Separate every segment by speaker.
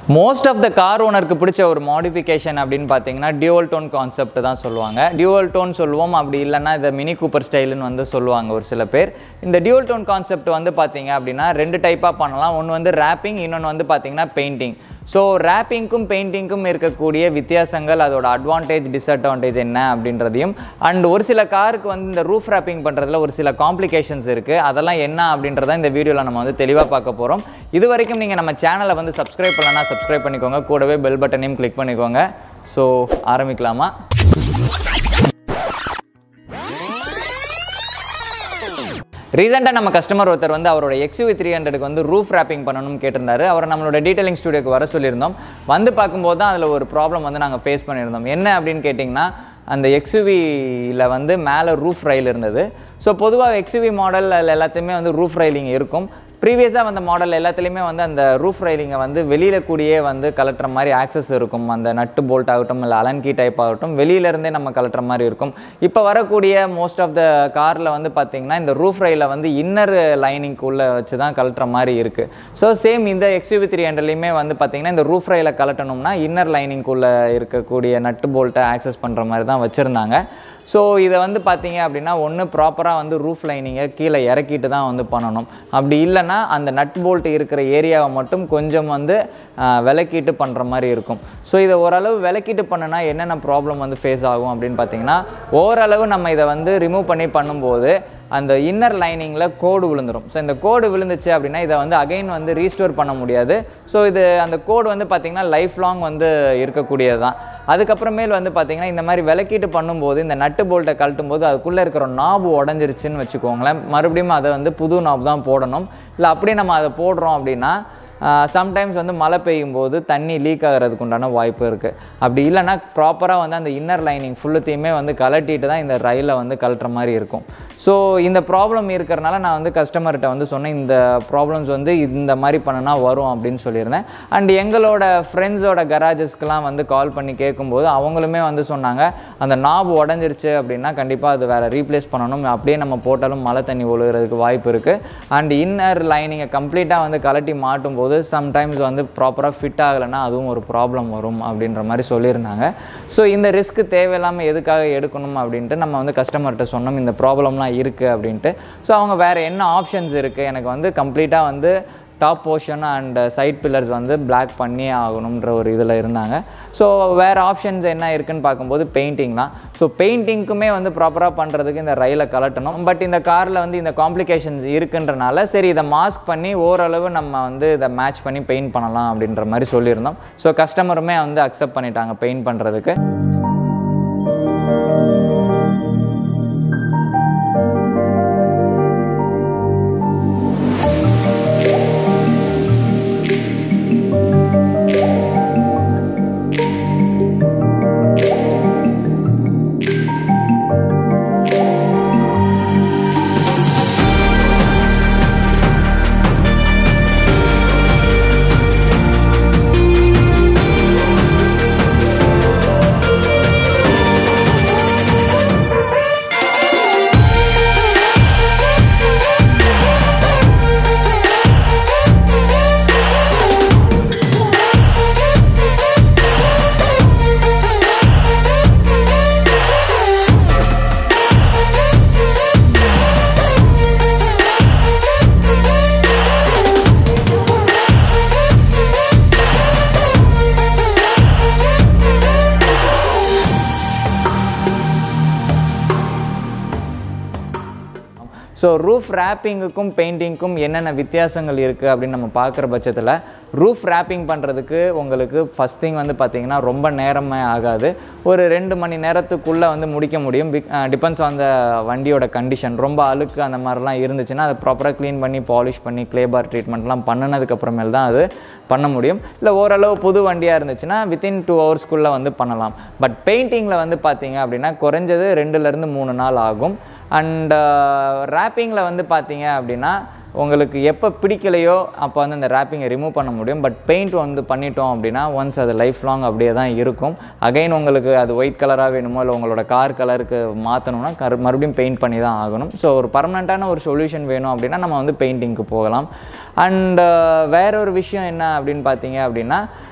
Speaker 1: most of the car ஓனருக்கு பிடிச்ச ஒரு மாடிஃபிகேஷன் அப்படின்னு பார்த்தீங்கன்னா டியூவல் டோன் கான்செப்ட் தான் சொல்லுவாங்க டியூவல் டோன் சொல்லுவோம் அப்படி இல்லைன்னா இதை மினி கூப்பர் ஸ்டைலுன்னு வந்து சொல்லுவாங்க ஒரு சில பேர் இந்த டியூவல் டோன் கான்செப்ட் வந்து பார்த்தீங்க அப்படின்னா ரெண்டு டைப்பாக பண்ணலாம் ஒன்று வந்து ரேப்பிங் இன்னொன்று வந்து பார்த்தீங்கன்னா பெயிண்டிங் ஸோ ரேப்பிங்க்கும் பெயிண்டிங்க்கும் இருக்கக்கூடிய வித்தியாசங்கள் அதோட அட்வான்டேஜ் டிஸ்அட்வான்டேஜ் என்ன அப்படின்றதையும் அண்ட் ஒரு சில காருக்கு வந்து இந்த ரூஃப் ரேப்பிங் பண்ணுறதுல ஒரு சில காம்ப்ளிகேஷன்ஸ் இருக்குது அதெல்லாம் என்ன அப்படின்றத இந்த வீடியோவில் நம்ம வந்து தெளிவாக பார்க்க போகிறோம் இது வரைக்கும் நீங்கள் நம்ம சேனலை வந்து சப்ஸ்கிரைப் பண்ணலன்னா சப்ஸ்கிரைப் பண்ணிக்கோங்க கூடவே பெல் பட்டனையும் கிளிக் பண்ணிக்கோங்க ஸோ ஆரம்பிக்கலாமா ரீசெண்டாக நம்ம கஸ்டமர் ஒருத்தர் வந்து அவரோட எக்ஸ்யூவி த்ரீ ஹண்ட்ரடுக்கு வந்து ரூஃப் ரேப்பிங் பண்ணணும்னு கேட்டிருந்தாரு அவரை நம்மளோட டீடைலிங் ஸ்டுடியோக்கு வர சொல்லியிருந்தோம் வந்து பார்க்கும்போது தான் அதில் ஒரு ப்ராப்ளம் வந்து நாங்கள் ஃபேஸ் பண்ணியிருந்தோம் என்ன அப்படின்னு கேட்டிங்கன்னா அந்த எக்ஸ்யூவியில் வந்து மேலே ரூஃப் ரயில் இருந்தது ஸோ பொதுவாக எக்ஸ்யூவி மாடல் அதில் எல்லாத்தையுமே வந்து ரூஃப் ரயிலிங் இருக்கும் ப்ரீவியஸாக வந்த மாடல் எல்லாத்துலேயுமே வந்து அந்த ரூஃப் ரைலிங்கை வந்து வெளியில் கூடியே வந்து கலட்டுற மாதிரி ஆக்சஸ் இருக்கும் அந்த நட்டு போல்ட் ஆகட்டும் இல்லை அலன்கி டைப் ஆகட்டும் வெளியிலேருந்தே நம்ம கலட்டுற மாதிரி இருக்கும் இப்போ வரக்கூடிய மோஸ்ட் ஆஃப் த காரில் வந்து பார்த்திங்கன்னா இந்த ரூஃப் ரயிலை வந்து இன்னர் லைனிங்குள்ளே வச்சு தான் கலட்டுற மாதிரி இருக்குது ஸோ சேம் இந்த எக்ஸ்யூவி த்ரீ ஹண்ட்ரட்லையுமே வந்து பார்த்திங்கன்னா இந்த ரூஃப் ரயிலை கலட்டணும்னா இன்னர் லைனிங்குள்ளே இருக்கக்கூடிய நட்டு போல்ட்டை ஆக்சஸ் பண்ணுற மாதிரி தான் வச்சுருந்தாங்க ஸோ இதை வந்து பார்த்தீங்க அப்படின்னா ஒன்று ப்ராப்பராக வந்து ரூஃப் லைனிங்கை கீழே இறக்கிட்டு தான் வந்து பண்ணணும் அப்படி இல்லைன்னா அந்த நட் போல்ட் இருக்கிற ஏரியாவை மட்டும் கொஞ்சம் வந்து ஆஹ், விலக்கிட்டு பண்ணுற மாதிரி இருக்கும் ஸோ இதை ஓரளவு விலக்கிட்டு பண்ணுனா என்னென்ன ப்ராப்ளம் வந்து ஃபேஸ் ஆகும் அப்படின்னு பார்த்தீங்கன்னா ஓரளவு நம்ம இதை வந்து ரிமூவ் பண்ணி பண்ணும்போது அந்த இன்னர் லைனிங்கில் கோடு விழுந்துடும் ஸோ இந்த கோடு விழுந்துச்சு அப்படின்னா இதை வந்து அகைன் வந்து ரீஸ்டோர் பண்ண முடியாது ஸோ இது அந்த கோடு வந்து பார்த்திங்கன்னா லைஃப் லாங் வந்து இருக்கக்கூடியது தான் அதுக்கப்புறமேல் வந்து பார்த்திங்கன்னா இந்த மாதிரி விளக்கிட்டு பண்ணும்போது இந்த நட்டு போல்ட்டை கழட்டும் போது அதுக்குள்ளே இருக்கிற நாபு உடஞ்சிருச்சுன்னு வச்சுக்கோங்களேன் மறுபடியும் அதை வந்து புது நாபு தான் போடணும் இல்லை அப்படியே நம்ம அதை போடுறோம் அப்படின்னா சம்டைம்ஸ் வந்து மழை பெய்யும் போது தண்ணி லீக் ஆகிறதுக்கு உண்டான வாய்ப்பு இருக்குது அப்படி இல்லைன்னா ப்ராப்பராக வந்து அந்த இன்னர் லைனிங் ஃபுல்லுத்தையுமே வந்து கலட்டிட்டு தான் இந்த ரயிலை வந்து கழட்டுற மாதிரி இருக்கும் ஸோ இந்த ப்ராப்ளம் இருக்கிறனால நான் வந்து கஸ்டமர்கிட்ட வந்து சொன்னேன் இந்த ப்ராப்ளம்ஸ் வந்து இந்த மாதிரி பண்ணுனா வரும் அப்படின்னு சொல்லியிருந்தேன் அண்ட் எங்களோட ஃப்ரெண்ட்ஸோட கராஜஸ்க்கெலாம் வந்து கால் பண்ணி கேட்கும்போது அவங்களுமே வந்து சொன்னாங்க அந்த நாப் உடஞ்சிருச்சு அப்படின்னா கண்டிப்பாக அது வேறு ரீப்ளேஸ் பண்ணணும் அப்படியே நம்ம போட்டாலும் மழை தண்ணி ஒழுகிறதுக்கு வாய்ப்பு இருக்குது அண்ட் இன்னர் லைனிங்கை கம்ப்ளீட்டாக வந்து கலட்டி மாட்டும் போது சம்டைம்ஸ் வந்து ப்ராப்பராக ஃபிட் ஆகலைன்னா அதுவும் ஒரு ப்ராப்ளம் வரும் அப்படின்ற மாதிரி சொல்லியிருந்தாங்க ஸோ இந்த ரிஸ்க் தேவையில்லாமல் எதுக்காக எடுக்கணும் அப்படின்ட்டு நம்ம வந்து கஸ்டமர்கிட்ட சொன்னோம் இந்த ப்ராப்ளம்லாம் இருக்குது அப்படின்ட்டு ஸோ அவங்க வேறு என்ன ஆப்ஷன்ஸ் இருக்குது எனக்கு வந்து கம்ப்ளீட்டாக வந்து top portion and side pillars வந்து பிளாக் பண்ணியே ஆகணுன்ற ஒரு இதில் இருந்தாங்க ஸோ வேறு ஆப்ஷன்ஸ் என்ன இருக்குன்னு பார்க்கும்போது பெயிண்டிங் தான் ஸோ பெயிண்டிங்க்குமே வந்து ப்ராப்பராக பண்ணுறதுக்கு இந்த ரயிலை கலட்டணும் பட் இந்த காரில் வந்து இந்த காம்ப்ளிகேஷன்ஸ் இருக்குன்றனால சரி இதை மாஸ்க் பண்ணி ஓரளவு நம்ம வந்து இதை மேட்ச் பண்ணி பெயிண்ட் பண்ணலாம் அப்படின்ற மாதிரி சொல்லியிருந்தோம் ஸோ கஸ்டமருமே வந்து அக்செப்ட் பண்ணிட்டாங்க பெயிண்ட் பண்ணுறதுக்கு ஸோ ரூஃப் ரேப்பிங்குக்கும் பெயிண்டிங்க்கும் என்னென்ன வித்தியாசங்கள் இருக்குது அப்படின்னு நம்ம பார்க்குற பட்சத்தில் ரூஃப் ரேப்பிங் பண்ணுறதுக்கு உங்களுக்கு ஃபஸ்ட் திங் வந்து பார்த்திங்கன்னா ரொம்ப நேரமே ஆகாது ஒரு ரெண்டு மணி நேரத்துக்குள்ளே வந்து முடிக்க முடியும் டிபெண்ட்ஸ் ஆன் த வண்டியோட கண்டிஷன் ரொம்ப அழுக்கு அந்த மாதிரிலாம் இருந்துச்சுன்னா அதை ப்ராப்பராக க்ளீன் பண்ணி பாலிஷ் பண்ணி க்ளே பார் ட்ரீட்மெண்ட்லாம் பண்ணினதுக்கப்புறமேல் தான் அது பண்ண முடியும் இல்லை ஓரளவு புது வண்டியாக இருந்துச்சுன்னா வித்தின் டூ ஹவர்ஸ்க்குள்ளே வந்து பண்ணலாம் பட் பெயிண்டிங்கில் வந்து பார்த்தீங்க அப்படின்னா குறைஞ்சது ரெண்டுலேருந்து மூணு நாள் ஆகும் அண்ட் ரேப்பிங்கில் வந்து பார்த்தீங்க அப்படின்னா உங்களுக்கு எப்போ பிடிக்கலையோ அப்போ வந்து அந்த ரேப்பிங்கை ரிமூவ் பண்ண முடியும் பட் பெயிண்ட் வந்து பண்ணிட்டோம் அப்படின்னா ஒன்ஸ் அது லைஃப் லாங் அப்படியே தான் இருக்கும் அகைன் உங்களுக்கு அது ஒயிட் கலராக வேணுமோ இல்லை உங்களோட கார் கலருக்கு மாற்றணும்னா கர் மறுபடியும் பெயிண்ட் பண்ணி தான் ஆகணும் ஸோ ஒரு பர்மனெண்ட்டான ஒரு சொல்யூஷன் வேணும் அப்படின்னா நம்ம வந்து பெயிண்டிங்க்கு போகலாம் அண்ட் வேற ஒரு விஷயம் என்ன அப்படின்னு பார்த்தீங்க அப்படின்னா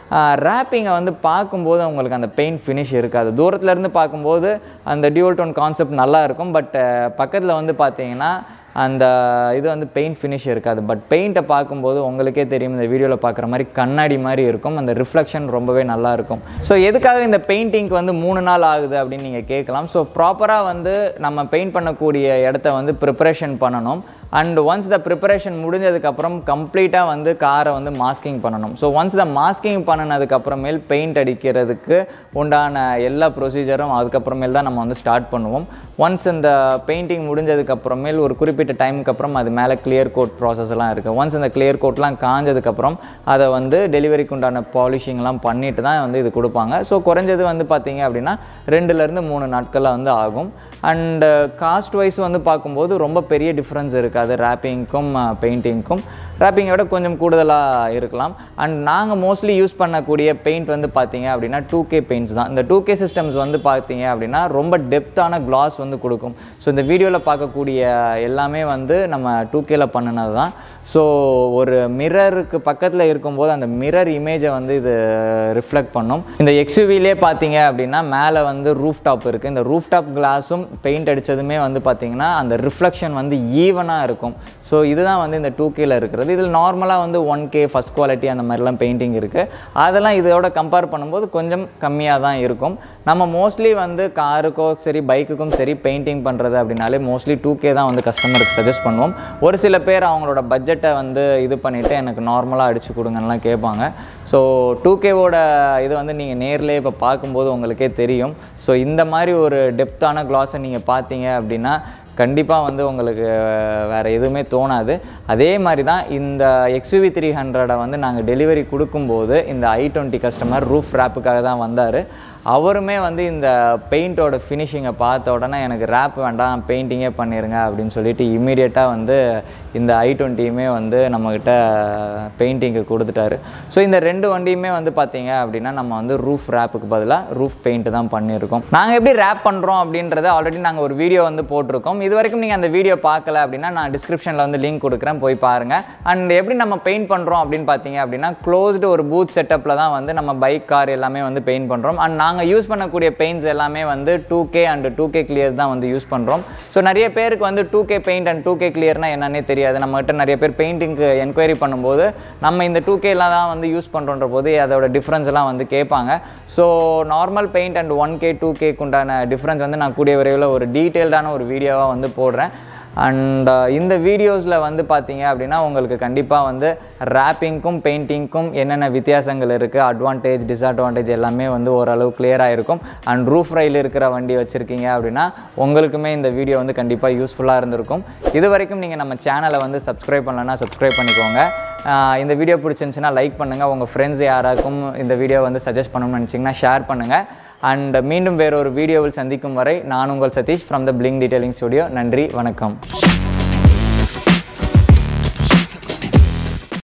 Speaker 1: ரேப்பிங்கை வந்து பார்க்கும்போது உங்களுக்கு அந்த பெயிண்ட் ஃபினிஷ் இருக்காது தூரத்துல இருந்து பார்க்கும்போது அந்த டியூல் டோன் கான்செப்ட் நல்லா இருக்கும் பட் பக்கத்தில் வந்து பார்த்தீங்கன்னா அந்த இது வந்து பெயிண்ட் ஃபினிஷ் இருக்காது பட் பெயிண்ட்டை பார்க்கும்போது உங்களுக்கே தெரியும் இந்த வீடியோவில் பார்க்குற மாதிரி கண்ணாடி மாதிரி இருக்கும் அந்த ரிஃப்ளெக்ஷன் ரொம்பவே நல்லா இருக்கும் ஸோ எதுக்காக இந்த பெயிண்டிங்க்கு வந்து மூணு நாள் ஆகுது அப்படின்னு நீங்கள் கேட்கலாம் ஸோ ப்ராப்பராக வந்து நம்ம பெயிண்ட் பண்ணக்கூடிய இடத்த வந்து ப்ரிப்பரேஷன் பண்ணணும் அண்ட் ஒன்ஸ் த ப்ரிப்பரேஷன் முடிஞ்சதுக்கப்புறம் கம்ப்ளீட்டாக வந்து காரை வந்து மாஸ்கிங் பண்ணணும் ஸோ ஒன்ஸ் த மாஸ்கிங் பண்ணினதுக்கப்புறமேல் பெயிண்ட் அடிக்கிறதுக்கு உண்டான எல்லா ப்ரொசீஜரும் அதுக்கப்புறமேல் தான் நம்ம வந்து ஸ்டார்ட் பண்ணுவோம் ஒன்ஸ் இந்த பெயிண்டிங் முடிஞ்சதுக்கப்புறமேல் ஒரு குறிப்பிட்ட டைமுக்கு அப்புறம் அது மேலே கிளியர் கோட் ப்ராசஸ் எல்லாம் இருக்குது ஒன்ஸ் இந்த கிளியர் கோட்லாம் காஞ்சதுக்கப்புறம் அதை வந்து டெலிவரிக்கு உண்டான பாலிஷிங்லாம் பண்ணிட்டு தான் வந்து இது கொடுப்பாங்க ஸோ குறைஞ்சது வந்து பார்த்தீங்க அப்படின்னா ரெண்டுலேருந்து மூணு நாட்களில் வந்து ஆகும் அண்டு காஸ்ட் வைஸ் வந்து பார்க்கும்போது ரொம்ப பெரிய டிஃப்ரென்ஸ் இருக்காது ரேப்பிங்க்கும் பெயிண்டிங்க்கும் ரேப்பிங்கை விட கொஞ்சம் கூடுதலாக இருக்கலாம் அண்ட் நாங்கள் மோஸ்ட்லி யூஸ் பண்ணக்கூடிய பெயிண்ட் வந்து பார்த்தீங்க அப்படின்னா டூ கே பெயிண்ட்ஸ் தான் இந்த டூ கே சிஸ்டம்ஸ் வந்து பார்த்தீங்க அப்படின்னா ரொம்ப டெப்த்தான கிளாஸ் வந்து கொடுக்கும் ஸோ இந்த வீடியோவில் பார்க்கக்கூடிய எல்லாமே வந்து நம்ம டூ கேல பண்ணினது தான் ஸோ ஒரு மிரருக்கு பக்கத்தில் இருக்கும்போது அந்த மிரர் இமேஜை வந்து இது ரிஃப்ளெக்ட் பண்ணும் இந்த எக்ஸ்யூவிலே பார்த்தீங்க அப்படின்னா மேலே வந்து ரூஃப் டாப் இருக்குது இந்த ரூஃப் டாப் கிளாஸும் பெயிண்ட் அடித்ததுமே வந்து பார்த்தீங்கன்னா அந்த ரிஃப்ளெக்ஷன் வந்து ஈவனாக இருக்கும் ஸோ இதுதான் வந்து இந்த டூ கேல இருக்கிறது இதில் நார்மலாக வந்து ஒன் கே ஃபஸ்ட் குவாலிட்டி அந்த மாதிரிலாம் பெயிண்டிங் இருக்குது அதெல்லாம் இதோட கம்பேர் பண்ணும்போது கொஞ்சம் கம்மியாக தான் இருக்கும் நம்ம மோஸ்ட்லி வந்து காருக்கோ சரி பைக்குக்கும் சரி பெயிண்டிங் பண்ணுறது அப்படின்னாலே மோஸ்ட்லி டூ கே தான் வந்து கஸ்டமருக்கு சஜஸ்ட் பண்ணுவோம் ஒரு சில பேர் அவங்களோட பட்ஜெட்டை வந்து இது பண்ணிவிட்டு எனக்கு நார்மலாக அடிச்சு கொடுங்கலாம் கேட்பாங்க ஸோ டூ கேவோட இது வந்து நீங்கள் நேர்லேயே இப்போ பார்க்கும்போது உங்களுக்கே தெரியும் ஸோ இந்த மாதிரி ஒரு டெப்த்தான கிளாஸை நீங்கள் பார்த்தீங்க அப்படின்னா கண்டிப்பாக வந்து உங்களுக்கு வேறு எதுவுமே தோணாது அதே மாதிரி தான் இந்த எக்ஸ்யூவி த்ரீ ஹண்ட்ரடை வந்து நாங்கள் டெலிவரி கொடுக்கும்போது இந்த ஐ டுவெண்ட்டி கஸ்டமர் ரூஃப் ரேப்புக்காக தான் வந்தார் அவருமே வந்து இந்த பெயிண்டோட ஃபினிஷிங்கை பார்த்த உடனே எனக்கு ரேப் வேண்டாம் பெயிண்டிங்கே பண்ணிடுங்க அப்படின்னு சொல்லிட்டு இமீடியட்டாக வந்து இந்த ஐ டுவெண்ட்டியுமே வந்து நம்மக்கிட்ட பெயிண்டிங்க்கு கொடுத்துட்டாரு ஸோ இந்த ரெண்டு வண்டியுமே வந்து பார்த்தீங்க அப்படின்னா நம்ம வந்து ரூஃப் ரேப்புக்கு பதிலாக ரூஃப் பெயிண்ட் தான் பண்ணியிருக்கோம் நாங்கள் எப்படி ரேப் பண்ணுறோம் அப்படின்றத ஆல்ரெடி நாங்கள் ஒரு வீடியோ வந்து போட்டிருக்கோம் இது வரைக்கும் நீங்கள் அந்த வீடியோ பார்க்கல அப்படின்னா நான் டிஸ்கிரிப்ஷனில் வந்து லிங்க் கொடுக்குறேன் போய் பாருங்கள் அண்ட் எப்படி நம்ம பெயிண்ட் பண்ணுறோம் அப்படின்னு பார்த்தீங்க அப்படின்னா க்ளோஸ்டு ஒரு பூத் செட்டப்பில் தான் வந்து நம்ம பைக் கார் எல்லாமே வந்து பெயிண்ட் பண்ணுறோம் அண்ட் நாங்கள் யூஸ் பண்ணக்கூடிய பெயிண்ட்ஸ் எல்லாமே வந்து two K and two K clear தான் வந்து யூஸ் பண்ணுறோம் ஸோ நிறைய பேருக்கு வந்து two K paint and two K கிளியர்னா என்னன்னே தெரியாது நம்மகிட்ட நிறைய பேர் பெயிண்டிங்க்கு என்கொயரி பண்ணும்போது நம்ம இந்த டூ கேலாம் தான் வந்து யூஸ் பண்ணுறோன்ற போது அதோட டிஃப்ரென்ஸ் எல்லாம் வந்து கேட்பாங்க so normal paint and one K two கேக்கு உண்டான டிஃப்ரென்ஸ் வந்து நான் கூடிய விரைவில் ஒரு டீட்டெயில்டான ஒரு வீடியோவாக வந்து போடுறேன் அண்ட் இந்த வீடியோஸில் வந்து பார்த்தீங்க அப்படின்னா உங்களுக்கு கண்டிப்பாக வந்து ரேப்பிங்க்கும் பெயிண்டிங்க்கும் என்னென்ன வித்தியாசங்கள் இருக்குது அட்வான்டேஜ் டிஸ்அட்வான்டேஜ் எல்லாமே வந்து ஓரளவு கிளியராக இருக்கும் அண்ட் ரூஃப் ரயில் இருக்கிற வண்டி வச்சுருக்கீங்க அப்படின்னா உங்களுக்குமே இந்த வீடியோ வந்து கண்டிப்பாக யூஸ்ஃபுல்லாக இருந்திருக்கும் இது வரைக்கும் நீங்கள் நம்ம சேனலை வந்து சப்ஸ்கிரைப் பண்ணலன்னா சப்ஸ்கிரைப் பண்ணிக்கோங்க ஆஹ் இந்த வீடியோ பிடிச்சிருந்துச்சுன்னா லைக் பண்ணுங்கள் உங்கள் ஃப்ரெண்ட்ஸ் யாராருக்கும் இந்த வீடியோ வந்து சஜஸ்ட் பண்ணணும்னு நினச்சிங்கன்னா ஷேர் பண்ணுங்கள் அண்ட் மீண்டும் வேறொரு வீடியோவில் சந்திக்கும் வரை நான் உங்கள் Satish from the bling detailing studio நன்றி வணக்கம்